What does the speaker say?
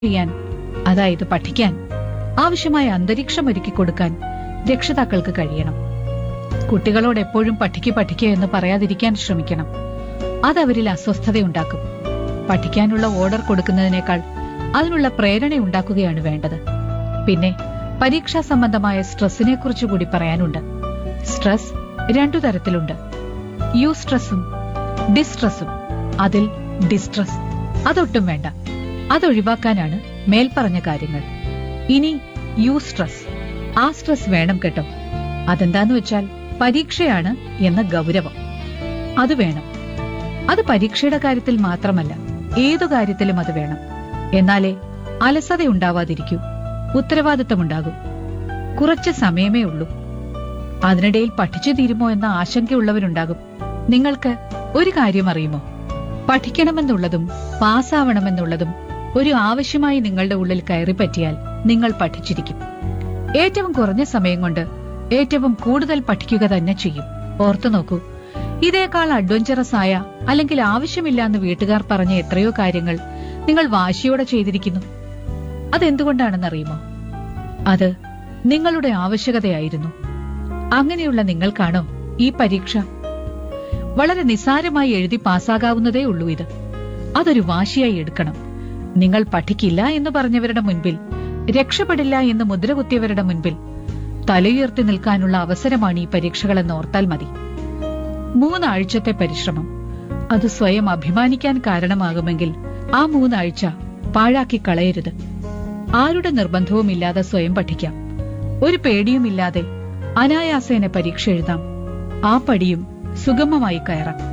ചെയ്യാൻ അതായത് പഠിക്കാൻ ആവശ്യമായ അന്തരീക്ഷം ഒരുക്കി കൊടുക്കാൻ രക്ഷിതാക്കൾക്ക് കഴിയണം കുട്ടികളോട് എപ്പോഴും പഠിക്ക് പഠിക്കുക എന്ന് പറയാതിരിക്കാൻ ശ്രമിക്കണം അതവരിൽ അസ്വസ്ഥതയുണ്ടാക്കും പഠിക്കാനുള്ള ഓർഡർ കൊടുക്കുന്നതിനേക്കാൾ അതിനുള്ള പ്രേരണ ഉണ്ടാക്കുകയാണ് വേണ്ടത് പിന്നെ പരീക്ഷാ സംബന്ധമായ സ്ട്രെസ്സിനെ കുറിച്ച് കൂടി പറയാനുണ്ട് സ്ട്രെസ് രണ്ടു തരത്തിലുണ്ട് യു സ്ട്രെസ്സും ഡിസ്ട്രെസ്സും അതിൽ ഡിസ്ട്രെസ് അതൊട്ടും വേണ്ട അതൊഴിവാക്കാനാണ് മേൽപ്പറഞ്ഞ കാര്യങ്ങൾ ഇനി യു സ്ട്രെസ് ആ സ്ട്രെസ് വേണം കേട്ടോ അതെന്താന്ന് വെച്ചാൽ പരീക്ഷയാണ് എന്ന ഗൗരവം അത് വേണം അത് പരീക്ഷയുടെ കാര്യത്തിൽ മാത്രമല്ല ഏതു കാര്യത്തിലും അത് വേണം എന്നാലേ അലസത ഉണ്ടാവാതിരിക്കൂ ഉത്തരവാദിത്തമുണ്ടാകും കുറച്ച് സമയമേ ഉള്ളൂ അതിനിടയിൽ പഠിച്ചു തീരുമോ എന്ന ആശങ്കയുള്ളവരുണ്ടാകും നിങ്ങൾക്ക് ഒരു കാര്യം അറിയുമോ പഠിക്കണമെന്നുള്ളതും പാസ്സാവണമെന്നുള്ളതും ഒരു ആവശ്യമായി നിങ്ങളുടെ ഉള്ളിൽ കയറി പറ്റിയാൽ നിങ്ങൾ പഠിച്ചിരിക്കും ഏറ്റവും കുറഞ്ഞ സമയം കൊണ്ട് ഏറ്റവും കൂടുതൽ പഠിക്കുക തന്നെ ചെയ്യും ഓർത്തു നോക്കൂ ഇതേക്കാൾ അഡ്വഞ്ചറസ് ആയ അല്ലെങ്കിൽ ആവശ്യമില്ല എന്ന് വീട്ടുകാർ പറഞ്ഞ എത്രയോ കാര്യങ്ങൾ നിങ്ങൾ വാശിയോടെ ചെയ്തിരിക്കുന്നു അതെന്തുകൊണ്ടാണെന്നറിയുമോ അത് നിങ്ങളുടെ ആവശ്യകതയായിരുന്നു അങ്ങനെയുള്ള നിങ്ങൾക്കാണോ ഈ പരീക്ഷ വളരെ നിസ്സാരമായി എഴുതി പാസ്സാകാവുന്നതേ ഉള്ളൂ ഇത് അതൊരു വാശിയായി എടുക്കണം നിങ്ങൾ പഠിക്കില്ല എന്ന് പറഞ്ഞവരുടെ മുൻപിൽ രക്ഷപ്പെടില്ല എന്ന് മുദ്രകുത്തിയവരുടെ മുൻപിൽ തലയുയർത്തി നിൽക്കാനുള്ള അവസരമാണ് ഈ പരീക്ഷകളെന്ന് ഓർത്താൽ മതി മൂന്നാഴ്ചത്തെ പരിശ്രമം അത് സ്വയം അഭിമാനിക്കാൻ കാരണമാകുമെങ്കിൽ ആ മൂന്നാഴ്ച പാഴാക്കി കളയരുത് ആരുടെ നിർബന്ധവുമില്ലാതെ സ്വയം പഠിക്കാം ഒരു പേടിയുമില്ലാതെ അനായാസേന പരീക്ഷ എഴുതാം ആ പടിയും സുഗമമായി കയറാം